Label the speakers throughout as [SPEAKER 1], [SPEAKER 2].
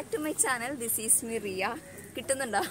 [SPEAKER 1] back to my channel this is me Riya കിട്ടുന്നുണ്ടോ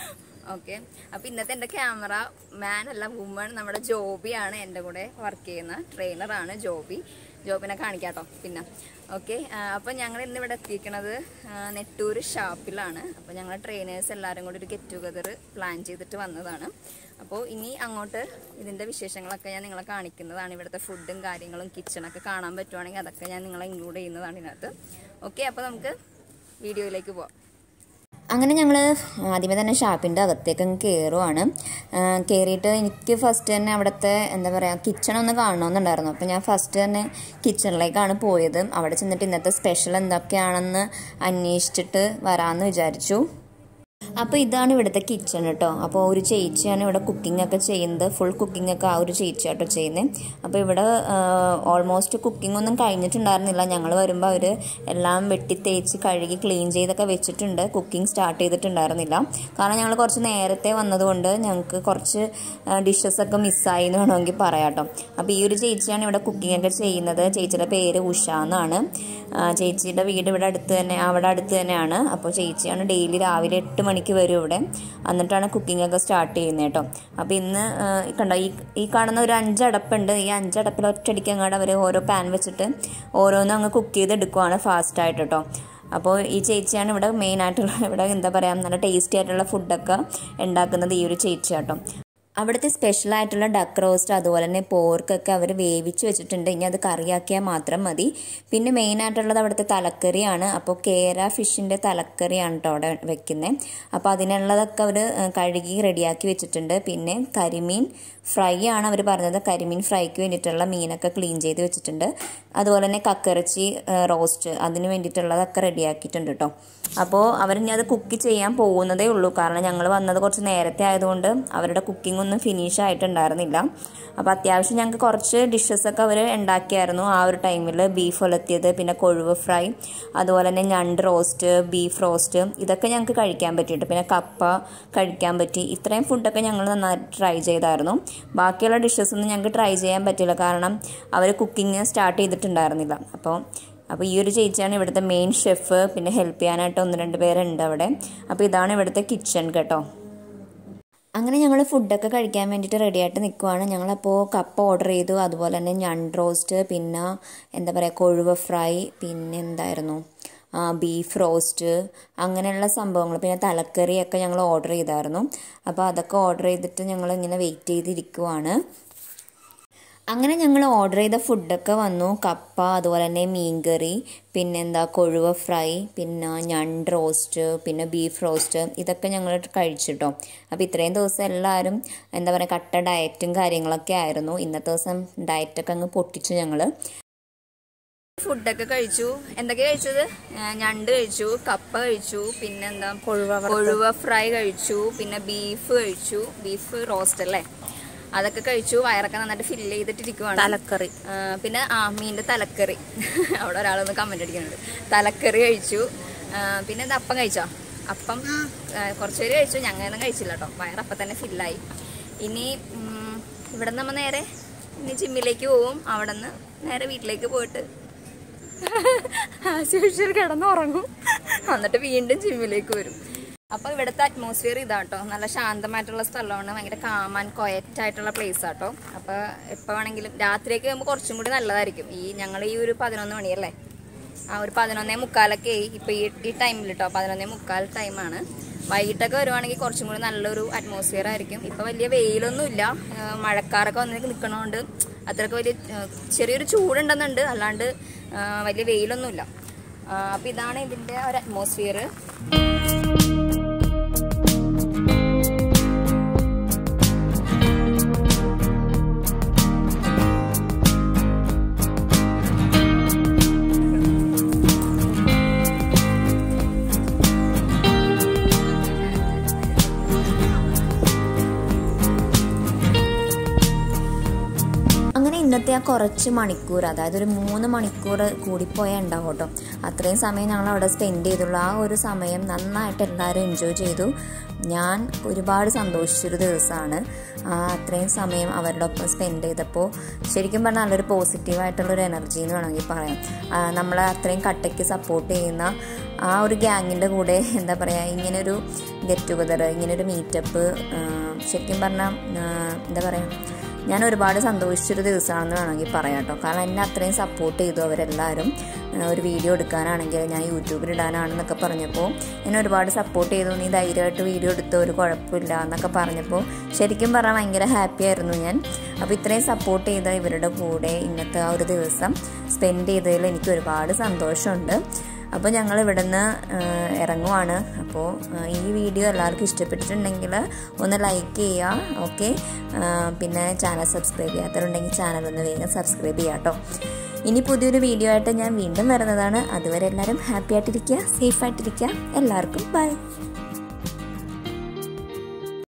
[SPEAKER 1] okay അപ്പോൾ ഇന്നത്തെ എൻ്റെ ക്യാമറ മാൻ അല്ല വുമൺ നമ്മുടെ ജോബിയാണ് എൻ്റെ കൂടെ വർക്ക് ചെയ്യുന്ന ട്രെയിനറാണ് ജോബി ജോബിനെ കാണിക്കാട്ടോ പിന്നെ ഓക്കെ അപ്പോൾ ഞങ്ങൾ ഇന്ന് ഇവിടെ എത്തിയിരിക്കുന്നത് നെട്ടൂർ ഷാപ്പിലാണ് അപ്പോൾ ഞങ്ങൾ ട്രെയിനേഴ്സ് എല്ലാവരും കൂടി ഒരു ഗെറ്റ് ടുഗദർ പ്ലാൻ ചെയ്തിട്ട് വന്നതാണ് അപ്പോൾ ഇനി അങ്ങോട്ട് ഇതിൻ്റെ വിശേഷങ്ങളൊക്കെ ഞാൻ നിങ്ങളെ കാണിക്കുന്നതാണ് ഇവിടുത്തെ ഫുഡും കാര്യങ്ങളും കിച്ചണൊക്കെ കാണാൻ പറ്റുവാണെങ്കിൽ അതൊക്കെ ഞാൻ നിങ്ങളെ ഇൻക്ലൂഡ് ചെയ്യുന്നതാണ് ഇതിനകത്ത് ഓക്കെ അപ്പോൾ നമുക്ക് വീഡിയോയിലേക്ക് പോവാം
[SPEAKER 2] അങ്ങനെ ഞങ്ങൾ ആദ്യമേ തന്നെ ഷാപ്പിൻ്റെ അകത്തേക്ക് അങ്ങ് കയറുവാണ് കയറിയിട്ട് എനിക്ക് ഫസ്റ്റ് തന്നെ അവിടുത്തെ എന്താ പറയുക കിച്ചൺ ഒന്ന് കാണണമെന്നുണ്ടായിരുന്നു അപ്പോൾ ഞാൻ ഫസ്റ്റ് തന്നെ കിച്ചണിലേക്കാണ് പോയത് അവിടെ ചെന്നിട്ട് ഇന്നത്തെ സ്പെഷ്യൽ എന്തൊക്കെയാണെന്ന് അന്വേഷിച്ചിട്ട് വരാമെന്ന് വിചാരിച്ചു അപ്പോൾ ഇതാണ് ഇവിടുത്തെ കിച്ചൺ കേട്ടോ അപ്പോൾ ഒരു ചേച്ചിയാണ് ഇവിടെ കുക്കിംഗ് ഒക്കെ ചെയ്യുന്നത് ഫുൾ കുക്കിംഗ് ഒക്കെ ആ ഒരു ചേച്ചിയാട്ടോ ചെയ്യുന്നത് അപ്പോൾ ഇവിടെ ഓൾമോസ്റ്റ് കുക്കിംഗ് ഒന്നും കഴിഞ്ഞിട്ടുണ്ടായിരുന്നില്ല ഞങ്ങൾ വരുമ്പോൾ അവർ എല്ലാം വെട്ടി തേച്ച് കഴുകി ക്ലീൻ ചെയ്തൊക്കെ വെച്ചിട്ടുണ്ട് കുക്കിംഗ് സ്റ്റാർട്ട് ചെയ്തിട്ടുണ്ടായിരുന്നില്ല കാരണം ഞങ്ങൾ കുറച്ച് നേരത്തെ വന്നതുകൊണ്ട് ഞങ്ങൾക്ക് കുറച്ച് ഡിഷസ് ഒക്കെ മിസ്സായി എന്ന് വേണമെങ്കിൽ പറയാം കേട്ടോ അപ്പോൾ ഈ ഒരു ചേച്ചിയാണ് ഇവിടെ കുക്കിംഗ് ഒക്കെ ചെയ്യുന്നത് ചേച്ചിയുടെ പേര് ഉഷ എന്നാണ് ചേച്ചിയുടെ വീട് ഇവിടെ അടുത്ത് തന്നെ അവിടെ അടുത്ത് തന്നെയാണ് അപ്പോൾ ചേച്ചിയാണ് ഡെയിലി രാവിലെ എട്ട് മണിക്ക് വരും ഇവിടെ എന്നിട്ടാണ് കുക്കിംഗ് ഒക്കെ സ്റ്റാർട്ട് ചെയ്യുന്നത് കേട്ടോ അപ്പോൾ ഇന്ന് കണ്ടോ ഈ ഈ കാണുന്ന ഒരു അഞ്ചടപ്പുണ്ട് ഈ അഞ്ചടപ്പിൽ ഒറ്റയടിക്ക് അങ്ങോട്ട് അവർ ഓരോ പാൻ വെച്ചിട്ട് ഓരോന്നും അങ്ങ് കുക്ക് ചെയ്തെടുക്കുവാണ് ഫാസ്റ്റായിട്ട് കേട്ടോ അപ്പോൾ ഈ ചേച്ചിയാണ് ഇവിടെ മെയിൻ ആയിട്ടുള്ള ഇവിടെ എന്താ പറയുക നല്ല ടേസ്റ്റി ആയിട്ടുള്ള ഫുഡൊക്കെ ഉണ്ടാക്കുന്നത് ഈ ഒരു ചേച്ചി കേട്ടോ അവിടുത്തെ സ്പെഷ്യൽ ആയിട്ടുള്ള ഡക്ക് റോസ്റ്റ് അതുപോലെ തന്നെ പോർക്കൊക്കെ അവർ വേവിച്ച് വെച്ചിട്ടുണ്ട് ഇനി അത് കറിയാക്കിയാൽ മാത്രം മതി പിന്നെ മെയിൻ ആയിട്ടുള്ളത് അവിടുത്തെ തലക്കറിയാണ് അപ്പോൾ കേര ഫിഷിൻ്റെ തലക്കറിയാണ് കേട്ടോ അവിടെ വെക്കുന്നത് അപ്പോൾ അതിനുള്ളതൊക്കെ അവർ കഴുകി റെഡിയാക്കി വെച്ചിട്ടുണ്ട് പിന്നെ കരിമീൻ ഫ്രൈ ആണ് അവർ പറഞ്ഞത് കരിമീൻ ഫ്രൈക്ക് വേണ്ടിയിട്ടുള്ള മീനൊക്കെ ക്ലീൻ ചെയ്ത് വെച്ചിട്ടുണ്ട് അതുപോലെ തന്നെ കക്കിറച്ചി റോസ്റ്റ് അതിന് വേണ്ടിയിട്ടുള്ളതൊക്കെ റെഡിയാക്കിയിട്ടുണ്ട് കേട്ടോ അപ്പോൾ അവരിനി അത് കുക്ക് ചെയ്യാൻ പോകുന്നതേ ഉള്ളൂ കാരണം ഞങ്ങൾ വന്നത് കുറച്ച് നേരത്തെ ആയതുകൊണ്ട് അവരുടെ കുക്കിംഗ് ഒന്നും ഫിനിഷ് ആയിട്ടുണ്ടായിരുന്നില്ല അപ്പോൾ അത്യാവശ്യം ഞങ്ങൾക്ക് കുറച്ച് ഡിഷസൊക്കെ അവർ ഉണ്ടാക്കിയായിരുന്നു ആ ഒരു ടൈമിൽ ബീഫ് ഒലത്തിയത് പിന്നെ കൊഴുവ് ഫ്രൈ അതുപോലെ തന്നെ ഞണ്ട് റോസ്റ്റ് ബീഫ് റോസ്റ്റ് ഇതൊക്കെ ഞങ്ങൾക്ക് കഴിക്കാൻ പറ്റിയിട്ട് പിന്നെ കപ്പ കഴിക്കാൻ പറ്റി ഇത്രയും ഫുഡൊക്കെ ഞങ്ങൾ നന്നായി ട്രൈ ചെയ്തായിരുന്നു ബാക്കിയുള്ള ഡിഷസ് ഒന്നും ഞങ്ങൾക്ക് ട്രൈ ചെയ്യാൻ പറ്റില്ല കാരണം അവർ കുക്കിംഗ് സ്റ്റാർട്ട് ചെയ്തിട്ടുണ്ടായിരുന്നില്ല അപ്പോൾ അപ്പോൾ ഈ ഒരു ചേച്ചിയാണ് ഇവിടുത്തെ മെയിൻ ഷെഫ് പിന്നെ ഹെൽപ്പ് ചെയ്യാനായിട്ട് ഒന്ന് രണ്ട് പേരുണ്ട് അവിടെ അപ്പോൾ ഇതാണ് ഇവിടുത്തെ കിച്ചൺ കേട്ടോ അങ്ങനെ ഞങ്ങൾ ഫുഡൊക്കെ കഴിക്കാൻ വേണ്ടിയിട്ട് റെഡി ആയിട്ട് നിൽക്കുവാണ് ഞങ്ങളപ്പോൾ കപ്പ ഓർഡർ ചെയ്തു അതുപോലെ തന്നെ ഞണ്ട് റോസ്റ്റ് പിന്നെ എന്താ പറയുക കൊഴുവ ഫ്രൈ പിന്നെ എന്തായിരുന്നു ബീഫ് റോസ്റ്റ് അങ്ങനെയുള്ള സംഭവങ്ങൾ പിന്നെ തലക്കറിയൊക്കെ ഞങ്ങൾ ഓർഡർ ചെയ്തായിരുന്നു അപ്പോൾ അതൊക്കെ ഓർഡർ ചെയ്തിട്ട് ഞങ്ങൾ ഇങ്ങനെ വെയിറ്റ് ചെയ്തിരിക്കുവാണ് അങ്ങനെ ഞങ്ങൾ ഓർഡർ ചെയ്ത ഫുഡൊക്കെ വന്നു കപ്പ അതുപോലെ തന്നെ മീൻകറി പിന്നെ എന്താ കൊഴുവ ഫ്രൈ പിന്നെ ഞണ്ട് റോസ്റ്റ് പിന്നെ ബീഫ് റോസ്റ്റ് ഇതൊക്കെ ഞങ്ങൾ കഴിച്ചിട്ടോ അപ്പോൾ ഇത്രയും ദിവസം എല്ലാവരും എന്താ പറയുക കട്ട ഡയറ്റും കാര്യങ്ങളൊക്കെ ആയിരുന്നു ഇന്നത്തെ ദിവസം ഡയറ്റൊക്കെ അങ്ങ് പൊട്ടിച്ചു ഞങ്ങൾ
[SPEAKER 1] ഫുഡൊക്കെ കഴിച്ചു എന്തൊക്കെ കഴിച്ചത് ഞണ്ട് കഴിച്ചു കപ്പ കഴിച്ചു പിന്നെന്താ കൊഴുവ കൊഴുവ ഫ്രൈ കഴിച്ചു പിന്നെ ബീഫ് കഴിച്ചു ബീഫ് റോസ്റ്റ് അല്ലേ അതൊക്കെ കഴിച്ചു വയറൊക്കെ നന്നായിട്ട് ഫില്ല് ചെയ്തിട്ടിരിക്കുവാണ്
[SPEAKER 3] തലക്കറി
[SPEAKER 1] പിന്നെ ആ മീൻ്റെ തലക്കറി അവിടെ ഒരാളൊന്ന് കമന്റ് അടിക്കുന്നുണ്ട് തലക്കറി കഴിച്ചു പിന്നെ ഇത് അപ്പം കഴിച്ചോ അപ്പം കുറച്ച് പേര് കഴിച്ചു ഞങ്ങളൊന്നും കഴിച്ചില്ല കേട്ടോ വയറപ്പം തന്നെ ഫില്ലായി ഇനി ഇവിടെ നമ്മൾ നേരെ ഇനി ജിമ്മിലേക്ക് പോവും അവിടെ നിന്ന് നേരെ വീട്ടിലേക്ക് പോയിട്ട് ആസ് യൂഷ്വൽ കിടന്നുറങ്ങും എന്നിട്ട് വീണ്ടും ജിമ്മിലേക്ക് വരും അപ്പോൾ ഇവിടുത്തെ അറ്റ്മോസ്ഫിയർ ഇതാട്ടോ നല്ല ശാന്തമായിട്ടുള്ള സ്ഥലമാണ് ഭയങ്കര കാമാൻ കൊയറ്റ് ആയിട്ടുള്ള പ്ലേസ് ആട്ടോ അപ്പോൾ എപ്പോൾ വേണമെങ്കിലും രാത്രിയൊക്കെ ആകുമ്പോൾ കുറച്ചും കൂടി നല്ലതായിരിക്കും ഈ ഞങ്ങൾ ഈ ഒരു പതിനൊന്ന് മണിയല്ലേ ആ ഒരു പതിനൊന്നേ മുക്കാലൊക്കെ ഇപ്പോൾ ഈ ഈ ടൈമിൽ കേട്ടോ പതിനൊന്നേ മുക്കാൽ ടൈമാണ് വൈകിട്ടൊക്കെ വരുവാണെങ്കിൽ കുറച്ചും കൂടി നല്ലൊരു അറ്റ്മോസ്ഫിയർ ആയിരിക്കും ഇപ്പോൾ വലിയ വെയിലൊന്നുമില്ല മഴക്കാരൊക്കെ വന്ന് നിൽക്കണോണ്ട് അത്രയ്ക്ക് വലിയ ചെറിയൊരു ചൂടുണ്ടെന്നുണ്ട് അല്ലാണ്ട് വലിയ വെയിലൊന്നുമില്ല അപ്പോൾ ഇതാണ് ഇതിൻ്റെ ഒരു അറ്റ്മോസ്ഫിയർ
[SPEAKER 2] ഇന്നത്തെ ആ കുറച്ച് മണിക്കൂർ അതായത് ഒരു മൂന്ന് മണിക്കൂർ കൂടിപ്പോയാൽ ഉണ്ടാവും കേട്ടോ അത്രയും സമയം ഞങ്ങൾ അവിടെ സ്പെൻഡ് ചെയ്തുള്ളൂ ആ ഒരു സമയം നന്നായിട്ട് എല്ലാവരും എൻജോയ് ചെയ്തു ഞാൻ ഒരുപാട് സന്തോഷിച്ചൊരു ദിവസമാണ് ആ അത്രയും സമയം അവരുടെ ഒപ്പം സ്പെൻഡ് ചെയ്തപ്പോൾ ശരിക്കും പറഞ്ഞാൽ നല്ലൊരു പോസിറ്റീവായിട്ടുള്ളൊരു എനർജി എന്ന് വേണമെങ്കിൽ പറയാം ആ, നമ്മളെ അത്രയും കട്ടയ്ക്ക് സപ്പോർട്ട് ചെയ്യുന്ന ആ ഒരു ഗ്യാങ്ങിൻ്റെ കൂടെ എന്താ പറയുക ഇങ്ങനൊരു ഗെറ്റ് ടുഗദർ ഇങ്ങനൊരു മീറ്റപ്പ് ശരിക്കും പറഞ്ഞാൽ എന്താ പറയുക ഞാൻ ഒരുപാട് സന്തോഷിച്ചൊരു ദിവസമാണെന്ന് വേണമെങ്കിൽ പറയാം കേട്ടോ കാരണം എന്നെ അത്രയും സപ്പോർട്ട് ചെയ്തു അവരെല്ലാവരും ആ, ഒരു വീഡിയോ എടുക്കാനാണെങ്കിൽ ഞാൻ യൂട്യൂബിൽ ഇടാനാണെന്നൊക്കെ പറഞ്ഞപ്പോൾ എന്നെ ഒരുപാട് സപ്പോർട്ട് ചെയ്തു നീ ധൈര്യമായിട്ട് വീഡിയോ എടുത്തോ ഒരു കുഴപ്പമില്ല എന്നൊക്കെ പറഞ്ഞപ്പോൾ ശരിക്കും പറഞ്ഞാൽ ഭയങ്കര ഹാപ്പി ആയിരുന്നു ഞാൻ അപ്പോൾ ഇത്രയും സപ്പോർട്ട് ചെയ്ത ഇവരുടെ കൂടെ ഇന്നത്തെ ആ ഒരു ദിവസം സ്പെൻഡ് ചെയ്തതിൽ എനിക്ക് ഒരുപാട് സന്തോഷമുണ്ട് അപ്പോൾ ഞങ്ങൾ ഇവിടുന്ന് ഇറങ്ങുവാണ് അപ്പോൾ ഈ വീഡിയോ എല്ലാവർക്കും ഇഷ്ടപ്പെട്ടിട്ടുണ്ടെങ്കിൽ ഒന്ന് ലൈക്ക് ചെയ്യുക ഓക്കെ പിന്നെ ചാനൽ സബ്സ്ക്രൈബ് ചെയ്യാത്തവരുണ്ടെങ്കിൽ ചാനൽ ഒന്ന് വേഗം സബ്സ്ക്രൈബ് ചെയ്യാം കേട്ടോ ഇനി പുതിയൊരു വീഡിയോ ആയിട്ട് ഞാൻ വീണ്ടും വരുന്നതാണ് അതുവരെ എല്ലാവരും ഹാപ്പി ആയിട്ടിരിക്കുക സേഫ് ആയിട്ടിരിക്കുക എല്ലാവർക്കും ബൈ